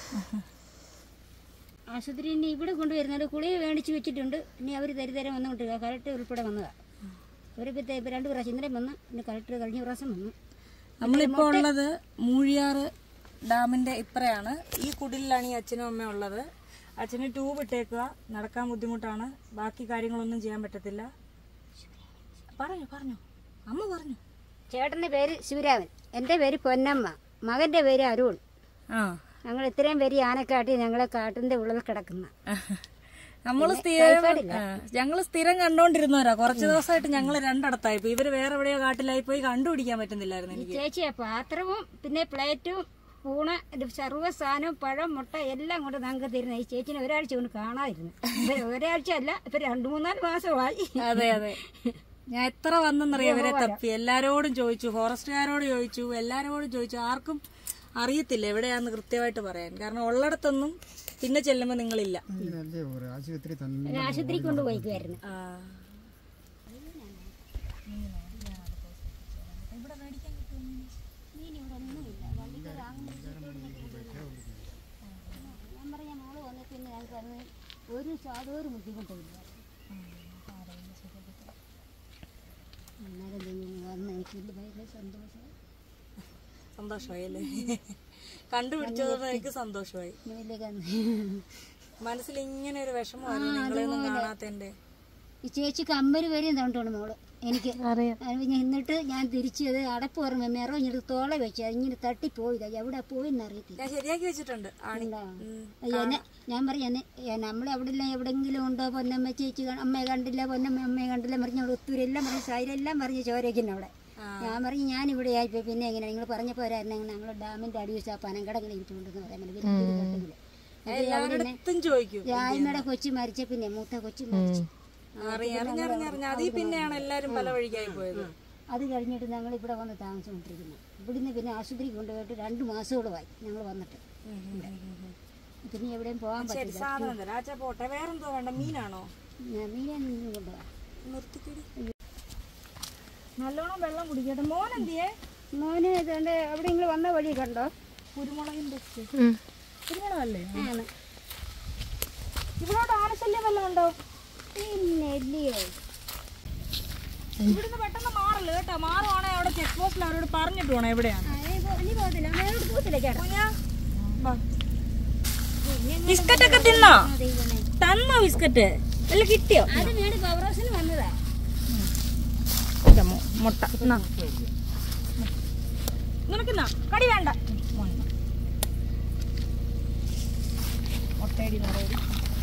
ആശുപത്രി ഇനി ഇവിടെ കൊണ്ടുവരുന്നുണ്ട് കുളിയെ മേടിച്ച് വെച്ചിട്ടുണ്ട് ഇനി അവർ തരിതരം വന്നുകൊണ്ട് കലക്ടർ ഉൾപ്പെടെ വന്നതാണ് അവരിപ്പോൾ ഇപ്പം രണ്ട് പ്രാവശ്യം ഇന്നലെ വന്ന് പിന്നെ കലക്ടർ കഴിഞ്ഞ പ്രാവശ്യം വന്നു നമ്മളിപ്പോ ഉള്ളത് മൂഴിയാറ് ഡാമിന്റെ ഇപ്പറയാണ് ഈ കുടിലാണ് ഈ അച്ഛനും അമ്മയും ഉള്ളത് അച്ഛന് ട്യൂബ് ഇട്ടേക്കുക നടക്കാൻ ബുദ്ധിമുട്ടാണ് ബാക്കി കാര്യങ്ങളൊന്നും ചെയ്യാൻ പറ്റത്തില്ല പറഞ്ഞു പറഞ്ഞു അമ്മ പറഞ്ഞു ചേട്ടൻ്റെ പേര് ശിവരാമൻ എൻ്റെ പേര് പൊന്നമ്മ മകൻ്റെ പേര് അരുൺ ആ ഞങ്ങൾ ഇത്രയും പേര് ആനക്കാട്ടി ഞങ്ങളെ കാട്ടിന്റെ ഉള്ളിൽ കിടക്കുന്ന നമ്മള് സ്ഥിരം ആ, ഞങ്ങള് സ്ഥിരം കണ്ടോണ്ടിരുന്നവരാ കുറച്ച് ദിവസമായിട്ട് ഞങ്ങള് രണ്ടിടത്തായി പോയി ഇവര് വേറെ എവിടെയോ കാട്ടിലായി പോയി കണ്ടുപിടിക്കാൻ പറ്റുന്നില്ലായിരുന്നു എനിക്ക് ചേച്ചിയെ പാത്രവും പിന്നെ പ്ലേറ്റും പൂണ ഇത് സർവ്വ സാധനവും പഴം മുട്ട എല്ലാം കൊണ്ട് ഞങ്ങൾക്ക് തരുന്ന ഈ ചേച്ചിനെ ഒരാഴ്ച കൊണ്ട് കാണാതിരുന്നു ഇപ്പൊ ഒരാഴ്ച അല്ല ഇപ്പൊ രണ്ടു മൂന്നാല് മാസമായി അതെ അതെ ഞാൻ എത്ര വന്നെന്നറിയാം ഇവരെ തപ്പി എല്ലാരോടും ചോദിച്ചു ഫോറസ്റ്റുകാരോട് ചോദിച്ചു എല്ലാരോടും ചോദിച്ചു ആർക്കും അറിയത്തില്ല എവിടെയാന്ന് കൃത്യമായിട്ട് പറയാൻ കാരണം ഉള്ളിടത്തൊന്നും പിന്നെ ചെല്ലുമ്പോ നിങ്ങളില്ല ആശുപത്രി തന്നെ ഒരു ആശുപത്രി കൊണ്ടുപോയിക്കുമായിരുന്നു ആ. ഞാൻ പറഞ്ഞ മോള് വന്ന പിന്നെ ഞങ്ങൾക്ക് അന്ന് ഒരു യാതൊരു ബുദ്ധിമുട്ടുമില്ല അന്നേരം ദൈവം വന്ന് എനിക്ക് വലിയ ഭയങ്കര സന്തോഷം സന്തോഷമായി അല്ലേ കണ്ടുപിടിച്ചതോടെ എനിക്ക് സന്തോഷമായി ഇതിലേക്ക് മനസ്സിൽ ഇങ്ങനെ ഒരു വിഷമമായിരുന്നു നിങ്ങളെയൊന്നും കാണാത്തതിന്റെ ഈ ചേച്ചി കമ്മല് വരെ തണ്ടോണ് മോള് എനിക്ക് അറിയാം അത് ഞാൻ എന്നിട്ട് ഞാൻ തിരിച്ചത് അടപ്പ് ഓർമ്മ മെറഞ്ഞിട്ട് തോളെ വെച്ച് അതിങ്ങനെ തട്ടിപ്പോയില്ല എവിടെ പോയിന്ന് അറിയത്തില്ല ഞാൻ ശരിയാക്കി വെച്ചിട്ടുണ്ട് ആണി ഉണ്ടോ? ഉം. അയ്യോ, എന്നെ ഞാൻ പറയാം നമ്മൾ അവിടെ എവിടെങ്കിലും ഉണ്ടോ പൊന്നമ്മ ചേച്ചി കാ- അമ്മയെ കണ്ടില്ല പൊന്നമ്മ അമ്മയെ കണ്ടില്ല പറഞ്ഞ അവിടെ ഒത്തൂരെല്ലാം പറഞ്ഞ് സൈരെല്ലാം പറഞ്ഞ് ചോരയ്ക്കുന്നു അവിടെ ഞാൻ പറഞ്ഞു ഞാൻ ഇവിടെ ആയിപ്പോയി പിന്നെ എങ്ങനെ നിങ്ങൾ പറഞ്ഞ പോരായിരുന്നു ഞങ്ങൾ ഡാമിന്റെ അടി വെച്ച് ആ പനങ്കട ഇങ്ങനെ ഇരിച്ചുകൊണ്ടെന്ന് പറയാൻ വലിയൊരു കെട്ടില്. എല്ലാവരുടെ ചോദിക്കും ജായ്മയുടെ കൊച്ചു മരിച്ച പിന്നെ മൂത്ത കൊച്ചു മരിച്ചു അറിയാം അറിഞ്ഞറിഞ്ഞറിഞ്ഞ അതിൽ പിന്നെയാണ് എല്ലാരും പല വഴിക്കായി പോയത് അത് കഴിഞ്ഞിട്ട് ഞങ്ങൾ ഇവിടെ വന്ന് താമസിച്ചുകൊണ്ടിരിക്കുന്നു ഇവിടുന്ന് പിന്നെ ആശുപത്രി കൊണ്ടുപോയിട്ട് രണ്ട് മാസത്തോളമായി ഞങ്ങൾ വന്നിട്ട് പിന്നെ എവിടെയും പോകാൻ ശരി പറ്റില്ല സാധനം തരാം ആച്ചാ പോട്ടെ വേറെന്തോ വേണ്ട മീനാണോ ഞാൻ മീനെ നിന്ന് കൊണ്ടുപോകാം നിർത്തിക്കടി നല്ലോണം വെള്ളം കുടിക്കട്ടെ മോൻ എന്തിയേ മോനെ ഇതുകൊണ്ട് എവിടെയെങ്കിലും വന്ന വഴി കണ്ടോ കുരുമുളകിന്റെ ഒക്കെ. ഉം. കുരുമുളകല്ലേ ആണ് ഇവിടോട്ട് ആനശല്യം വല്ലതും ഉണ്ടോ പിന്നെ ഇല്ലയോ ഇവിടുന്ന് പെട്ടെന്ന് മാറല് കേട്ടോ മാറുവാണെങ്കിൽ അവിടെ ചെക്ക് പോസ്റ്റിൽ അവരോട് പറഞ്ഞിട്ട് പോണം എവിടെയാണ് ആ, ഇനി പോ- ഇനി പോകത്തില്ല മേലോട്ട് പോകത്തില്ല ചേട്ടാ കുഞ്ഞാ, വാ. ബിസ്ക്കറ്റ് ഒക്കെ തിന്നോ ദൈവമേ തന്നോ ബിസ്ക്കറ്റ് അല്ല കിട്ടിയോ അത് മേട് പവറോസിന് വന്നതാ ഇതാ മു- മുട്ട എന്നാ. നിനക്കിന്നാ കടി വേണ്ട മോനെ. മുട്ടയടി നിറയടി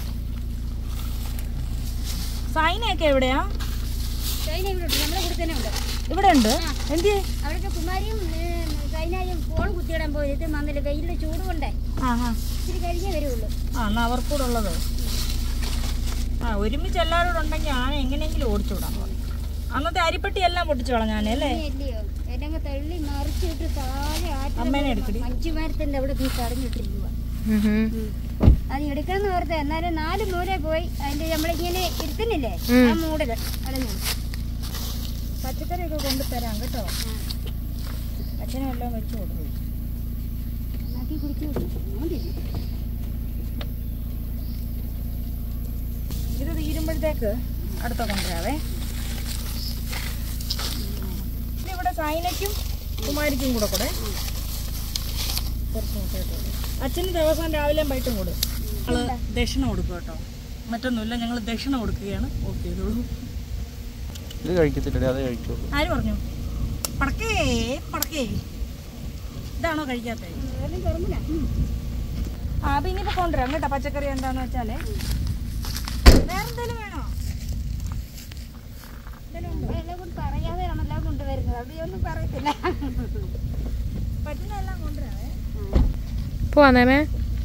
സൈനയൊക്കെ എവിടെയാ ചൈന ഇവിടെ ഉണ്ട് നമ്മളെ കൂടെ തന്നെ ഉണ്ട് ഇവിടെ ഉണ്ട് എന്ത് അവിടുത്തെ കുമാരിയും ചൈനയും ഫോൺ കുത്തിയിടാൻ പോയിട്ട് വന്നില്ല വെയിലിന്റെ ചൂട് കൊണ്ടേ ആ ആ ഇച്ചിരി കഴിഞ്ഞേ വരുള്ളൂ ആ എന്നാ അവർക്കൂടെ ഉള്ളത് ആ ഒരുമിച്ച് എല്ലാവരും ഉണ്ടെങ്കിൽ ആന എങ്ങനെയെങ്കിലും ഓടിച്ചു വിടാൻ പറയും അന്നത്തെ അരിപ്പെട്ടി എല്ലാം പൊട്ടിച്ചു കളഞ്ഞാനേ അല്ലേ ഇല്ലയോ എന്നെ തള്ളി മറിച്ചിട്ട് താഴെ അമ്മേനെ എടുക്കടി. മഞ്ചുമാരത്തിന്റെ അവിടെ നീ തടഞ്ഞിട്ടിരിക്കുക ഉം ഉം. അത് എടുക്കണം ഓർത്ത് എന്നാലും നാല് മൂല പോയി അതിന്റെ നമ്മളിങ്ങനെ ഇരുത്തുന്നില്ലേ ആ മൂടല് അടഞ്ഞു പച്ചക്കറിയൊക്കെ കൊണ്ടുതരാം കേട്ടോ അച്ഛനും എല്ലാം വെച്ച് കൊടുക്കും ഉണ്ടാക്കി കുടിച്ചു ഇത് തീരുമ്പോഴത്തേക്ക് അടുത്ത കൊണ്ടുവരാവേ ഇത് ഇവിടെ സൈനയ്ക്കും കുമാരിക്കും കൂടെ കൂടെ കുറച്ച് മുട്ടയിട്ട് കൊടുക്കും. അച്ഛന് ദിവസം രാവിലെയും വൈകിട്ടും കൊടുക്കും ഞങ്ങള് ദക്ഷിണ കൊടുക്കും കേട്ടോ മറ്റൊന്നുമില്ല ഞങ്ങൾ ദക്ഷിണ കൊടുക്കുകയാണ് ഓക്കെ ചെയ്തോളൂ ഇത് കഴിക്കത്തില്ലേ അത് കഴിക്കുള്ളൂ ആര് പറഞ്ഞു പടക്കേ പടക്കേ ഇതാണോ കഴിക്കാത്തത് ആ അപ്പൊ ഇനിയിപ്പോ കൊണ്ടുവരാം കേട്ടോ പച്ചക്കറി എന്താന്ന് വെച്ചാലേ വേറെന്തേലും വേണോ എല്ലാം കൊണ്ട് പറയാതെയാണ് എല്ലാം കൊണ്ടുവരുന്നത് അവിടെ ഒന്നും പറയത്തില്ല പറ്റുന്ന എല്ലാം കൊണ്ടുവരാവേ പോവാന്നേമേ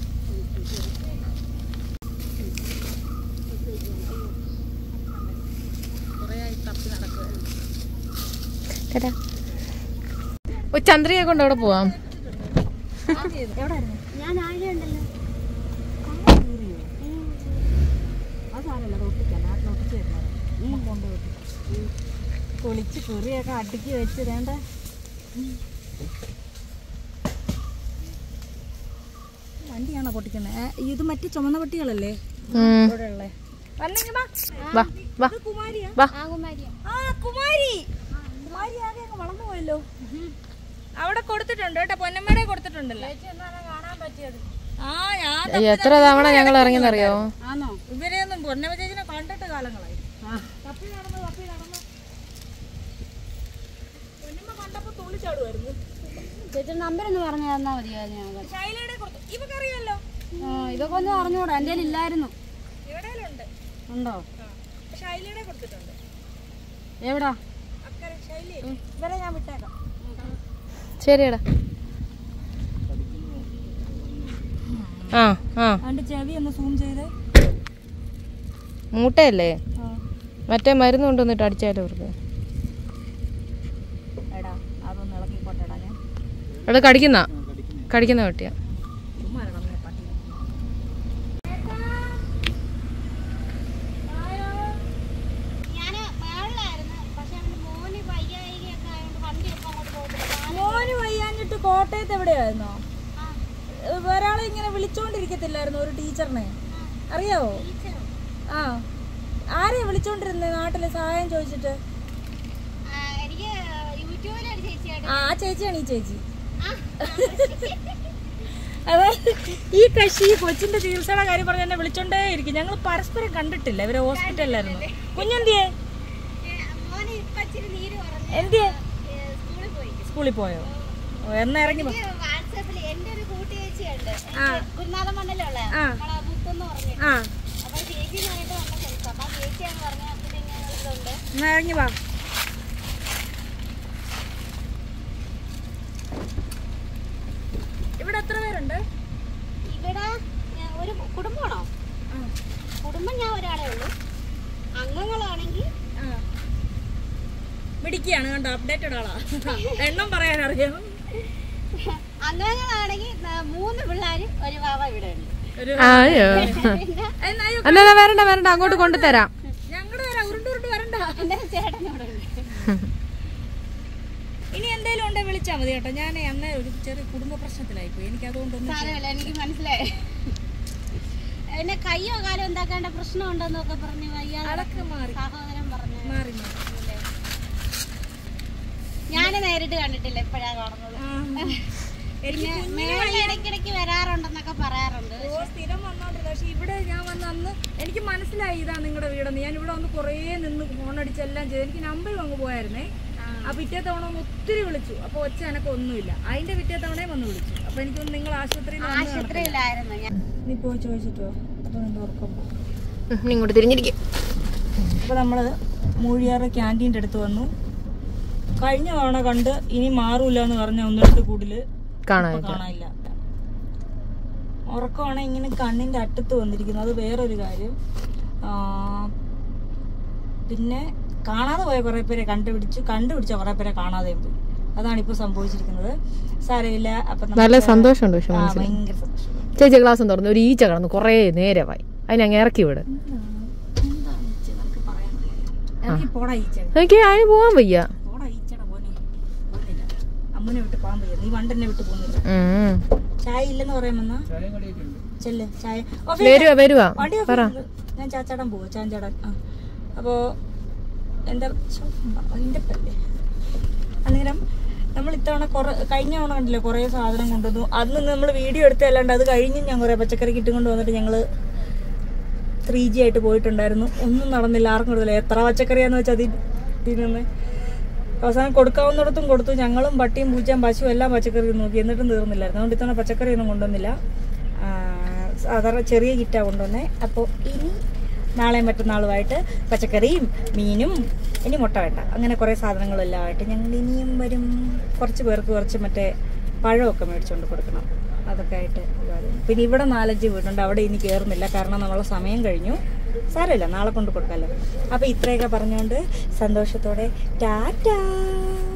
ടാറ്റാ. ഓ ചന്ദ്രിയെ കൊണ്ട് അവിടെ പോവാം എവിടായിരുന്നു ഞാൻ ആഴെ ഉണ്ടല്ലോ അത് സാരമല്ല അത് ഒട്ടിക്കാം നാട്ടിൽ ഒട്ടിച്ച് തരുന്നത് കൊണ്ട് പൊളിച്ച് കുറിയൊക്കെ അടുക്കി വെച്ച് വേണ്ട വണ്ടിയാണോ പൊട്ടിക്കുന്നത് ഇത് മറ്റു ചുമന്ന പട്ടികളല്ലേ ഉം. ഇവിടെ ഉള്ളേ വന്നെങ്കി വാ. വാ വാ ഇത് കുമാരിയാ വാ ആ കുമാരിയ ആ കുമാരി കുമാരി ആകെ അങ്ങ് വളർന്നു പോയല്ലോ അവിടെ കൊടുത്തിട്ടുണ്ട് കേട്ടോ പൊന്നമ്മയുടെ കൊടുത്തിട്ടുണ്ടല്ലോ കാണാൻ പറ്റിയത് ആ ഞാൻ അയ്യോ, എത്ര തവണ ഞങ്ങൾ ഇറങ്ങിയെന്നറിയോ ആണോ ഇവരെയൊന്നും പൊന്നമ്മ ചേച്ചിനെ കണ്ടിട്ട് കാലങ്ങളായി തപ്പി നടന്ന് തപ്പി നടന്ന് പൊന്നമ്മ കണ്ടപ്പോ തുള്ളിച്ചാടുമായിരുന്നു ചേച്ചി നമ്പർ ഒന്ന് പറഞ്ഞു തന്നാ മതിയായിരുന്നു ഞങ്ങൾ ശൈലയുടെ കൊടുത്തു ഇവക്കറിയാലോ ഇതൊക്കെ ഒന്നും അറിഞ്ഞൂടാ എൻ്റെ ഇല്ലായിരുന്നു ഇവിടെയുണ്ട് ഉണ്ടോ ശൈലയുടെ കൊടുത്തിട്ടുണ്ട് എവിടാ അക്കരെ ശൈലി ഇവരെ ഞാൻ വിട്ടേക്കാം ശരിയടാ ആ ആ അതിന്റെ ചെവി ഒന്ന് സൂം ചെയ്ത് മൂട്ടയല്ലേ മറ്റേ മരുന്ന് കൊണ്ടുവന്നിട്ട് അടിച്ചാലോ അവർക്ക് എടാ അതൊന്ന് ഇളക്കിക്കോട്ടെടാ ഞാൻ അവിടെ കടിക്കുന്ന കടിക്കുന്ന പട്ടിയാ ചുമ്മാ ഇറങ്ങാം നീ പട്ടി ഞാൻ മേളിലായിരുന്നു പക്ഷെ അവന്റെ മോന് വയ്യായികയൊക്കെ ആയതുകൊണ്ട് വണ്ടി എടുക്കാൻ അങ്ങോട്ട് പോകത്തില്ല മോന് വയ്യാഞ്ഞിട്ട് കോട്ടയത്ത് എവിടെയായിരുന്നോ ഒരാളെ ഇങ്ങനെ വിളിച്ചോണ്ടിരിക്കത്തില്ലായിരുന്നു ഒരു ടീച്ചറിനെ അറിയാവോ ആ ആരെയാ വിളിച്ചോണ്ടിരുന്നത് നാട്ടില് സഹായം ചോദിച്ചിട്ട് എനിക്ക് യൂട്യൂബിലൊരു ചേച്ചിയാണ് ആ ആ ചേച്ചിയാണ് ഈ ചേച്ചി അതായത് ഈ കക്ഷി ഈ കൊച്ചിന്റെ ചികിത്സയുടെ കാര്യം പറഞ്ഞ് എന്നെ വിളിച്ചോണ്ടേ ഇരിക്കും ഞങ്ങൾ പരസ്പരം കണ്ടിട്ടില്ല ഇവരെ ഹോസ്പിറ്റലിലായിരുന്നു കുഞ്ഞെന്തിയേ മോന് ഇപ്പൊ ഇച്ചിരി നീര് പറഞ്ഞു എന്തിയേ സ്കൂളിൽ പോയി സ്കൂളിൽ പോയോ ഓ, എന്നാ ഇറങ്ങി പോ. വാട്സാപ്പിൽ എന്റെ ഒരു കൂട്ടുചേച്ചിയുണ്ട് ആ. ഗുരുനാഥ മണ്ഡലമുള്ള ആ. നമ്മളെ മുത്തെന്ന് പറഞ്ഞു ആ അപ്പൊ ചേച്ചി എന്ന് പറഞ്ഞിട്ട് വന്ന സ്ഥലത്ത് അപ്പൊ ആ ചേച്ചിയാണ് പറഞ്ഞ അപ്പത്തിന് ഞങ്ങൾ ഇതുണ്ട് എന്നാ ഇറങ്ങി വാ ഇവിടെ എത്ര പേരുണ്ട് ഇവിടെ ഞാൻ ഒരു കുടുംബമാണോ കുടുംബം ഞാൻ ഒരാളേ ഉള്ളൂ അംഗങ്ങളാണെങ്കിൽ മിടിക്കുകയാണ് കണ്ടോ ഉണ്ട് അപ്ഡേറ്റഡ് ആളാ എണ്ണം പറയാൻ അറിയാം അംഗങ്ങളാണെങ്കിൽ മൂന്ന് പിള്ളേര് ഒരു വാവ ഇവിടെ ഉണ്ട് ഒരു അയ്യോ എന്നായോ എന്നാ വരണ്ട വരണ്ട അങ്ങോട്ട് കൊണ്ടുതരാം ഞങ്ങളുടെ വരാം ഉരുണ്ട് ഉരുണ്ട് വരണ്ട എന്റെ ചേട്ടൻ ഇവിടെ ഉണ്ട് ഇനി എന്തേലും ഉണ്ടെ വിളിച്ചാൽ മതി കേട്ടോ ഞാൻ അന്ന് ഒരു ചെറിയ കുടുംബ പ്രശ്നത്തിലായി പോയി എനിക്ക് അതുകൊണ്ടൊന്നും സാരമില്ല എനിക്ക് മനസ്സിലായി എന്നെ കയ്യോ കാലോ എന്താക്കേണ്ട പ്രശ്നമുണ്ടെന്നൊക്കെ പറഞ്ഞു വയ്യാതെ അതൊക്കെ മാറി സഹോദരൻ പറഞ്ഞു മാറി മാറി ഞാൻ നേരിട്ട് കണ്ടിട്ടില്ല ഇപ്പോഴാ കാണുന്നത് എനിക്ക് പിന്നെ മേളിൽ ഇടയ്ക്കിടയ്ക്ക് വരാറുണ്ടെന്നൊക്കെ പറയാറുണ്ട് ഓ സ്ഥിരം വന്നോണ്ടിരുന്നു പക്ഷെ ഇവിടെ ഞാൻ വന്ന് അന്ന് എനിക്ക് മനസ്സിലായി ഇതാ നിങ്ങളുടെ വീടെന്ന് ഞാൻ ഇവിടെ വന്ന് കുറേ നിന്ന് ഫോൺ അടിച്ച് എല്ലാം ചെയ്തു എനിക്ക് നമ്പർ അങ്ങ് പോയായിരുന്നേ ആ പിറ്റേ തവണ ഒന്ന് ഒത്തിരി വിളിച്ചു അപ്പൊ ഒച്ച എനക്ക് ഒന്നുമില്ല അതിന്റെ പിറ്റേ തവണയും വന്ന് വിളിച്ചു അപ്പൊ എനിക്ക് തോന്നുന്നു നിങ്ങൾ ആശുപത്രിയിൽ വന്ന് നടക്കില്ല. ആശുപത്രിയിലായിരുന്നു ഞാൻ നീ പോയി ചോദിച്ചിട്ടോ അപ്പൊ നിന്റെ ഉറക്കം പോകും ഉം, നീ ഇങ്ങോട്ട് തിരിഞ്ഞിരിക്കും അപ്പൊ നമ്മള് മൂഴിയാറ് ക്യാൻറ്റീൻ്റെ അടുത്ത് വന്നു കഴിഞ്ഞ തവണ കണ്ട് ഇനി മാറൂല എന്ന് പറഞ്ഞ ഒന്നിടത്ത് കൂടുതല് കാണാനില്ല കാണാനില്ല ഉറക്കമാണ് ഇങ്ങനെ കണ്ണിന്റെ അറ്റത്ത് വന്നിരിക്കുന്നത് അത് വേറൊരു കാര്യം ആ, പിന്നെ കാണാതെ പോയ കുറെ പേരെ കണ്ടുപിടിച്ചു കണ്ടുപിടിച്ച കുറെ പേരെ കാണാതെയും പോയി അതാണ് ഇപ്പൊ സംഭവിച്ചിരിക്കുന്നത് സാരമില്ല അപ്പൊ നമുക്ക് നല്ല സന്തോഷമുണ്ട് പക്ഷെ ആ, മനസ്സിൽ ഭയങ്കര സന്തോഷം ചേച്ചി ക്ലാസ്സും തുറന്നു ഒരു ഈച്ച കിടന്നു കുറേ നേരമായി അതിനെ അങ്ങ് ഇറക്കി വിട് എനിക്ക് പോടാ ഈച്ച എനിക്ക് അതിന് പോവാൻ വയ്യ പോടാ ഈച്ചട പോനെ പോകുന്നില്ല അമ്മനെ വിട്ട് പോകാൻ വയ്യ നീ വണ്ടെന്നെ വിട്ട് പോകുന്നില്ല ഉം. ചായ ഇല്ലെന്ന് പറയാമെന്നാ ചായയും കടിയൊക്കെ ഉണ്ട് ചെല്ല് ചായ ഓ, വരുവാ വരുവാ വണ്ടി പറ ഓഫീസിൽ ഞാൻ ചാച്ചാടാൻ പോവാ ചാഞ്ചാടാൻ ആ അപ്പോൾ എന്താ ശ്ശോ, അതിൻ്റെ പല്ലേ അന്നേരം നമ്മൾ ഇത്തവണ കുറേ കഴിഞ്ഞ തവണ കണ്ടില്ലേ കുറേ സാധനം കൊണ്ടുവന്നു അന്ന് നമ്മൾ വീഡിയോ എടുത്തല്ലാണ്ട് അത് കഴിഞ്ഞ് ഞാൻ കുറേ പച്ചക്കറി കിട്ടും കൊണ്ട് വന്നിട്ട് ഞങ്ങൾ ത്രീ ജി ആയിട്ട് പോയിട്ടുണ്ടായിരുന്നു ഒന്നും നടന്നില്ല ആർക്കും കൊടുത്തില്ല എത്ര പച്ചക്കറിയാന്ന് വെച്ചാൽ അതിൽ തിന്നുന്നത് അവസാനം കൊടുക്കാവുന്നിടത്തും കൊടുത്തു ഞങ്ങളും പട്ടിയും പൂച്ചയും പശുവും എല്ലാം പച്ചക്കറി നോക്കി എന്നിട്ടും തീർന്നില്ലായിരുന്നു അതുകൊണ്ട് ഇത്തവണ പച്ചക്കറി ഒന്നും കൊണ്ടുവന്നില്ല ആ, സാധാരണ ചെറിയ കിറ്റാണ് കൊണ്ടുവന്നേ അപ്പോൾ ഇനി നാളെയും മറ്റന്നാളുമായിട്ട് പച്ചക്കറിയും മീനും ഇനി മുട്ട വേണ്ട അങ്ങനെ കുറേ സാധനങ്ങളെല്ലാം ആയിട്ട് ഞങ്ങൾ ഇനിയും വരും കുറച്ച് പേർക്ക് കുറച്ച് മറ്റേ പഴമൊക്കെ മേടിച്ചുകൊണ്ട് കൊടുക്കണം അതൊക്കെ ആയിട്ട് ഇതാകും. പിന്നെ ഇവിടെ നാലഞ്ച് വീടുണ്ട് അവിടെ ഇനി കയറുന്നില്ല കാരണം നമ്മളെ സമയം കഴിഞ്ഞു സാരമില്ല നാളെ കൊണ്ട് കൊടുക്കാമല്ലോ അപ്പോൾ ഇത്രയൊക്കെ പറഞ്ഞുകൊണ്ട് സന്തോഷത്തോടെ ടാറ്റാ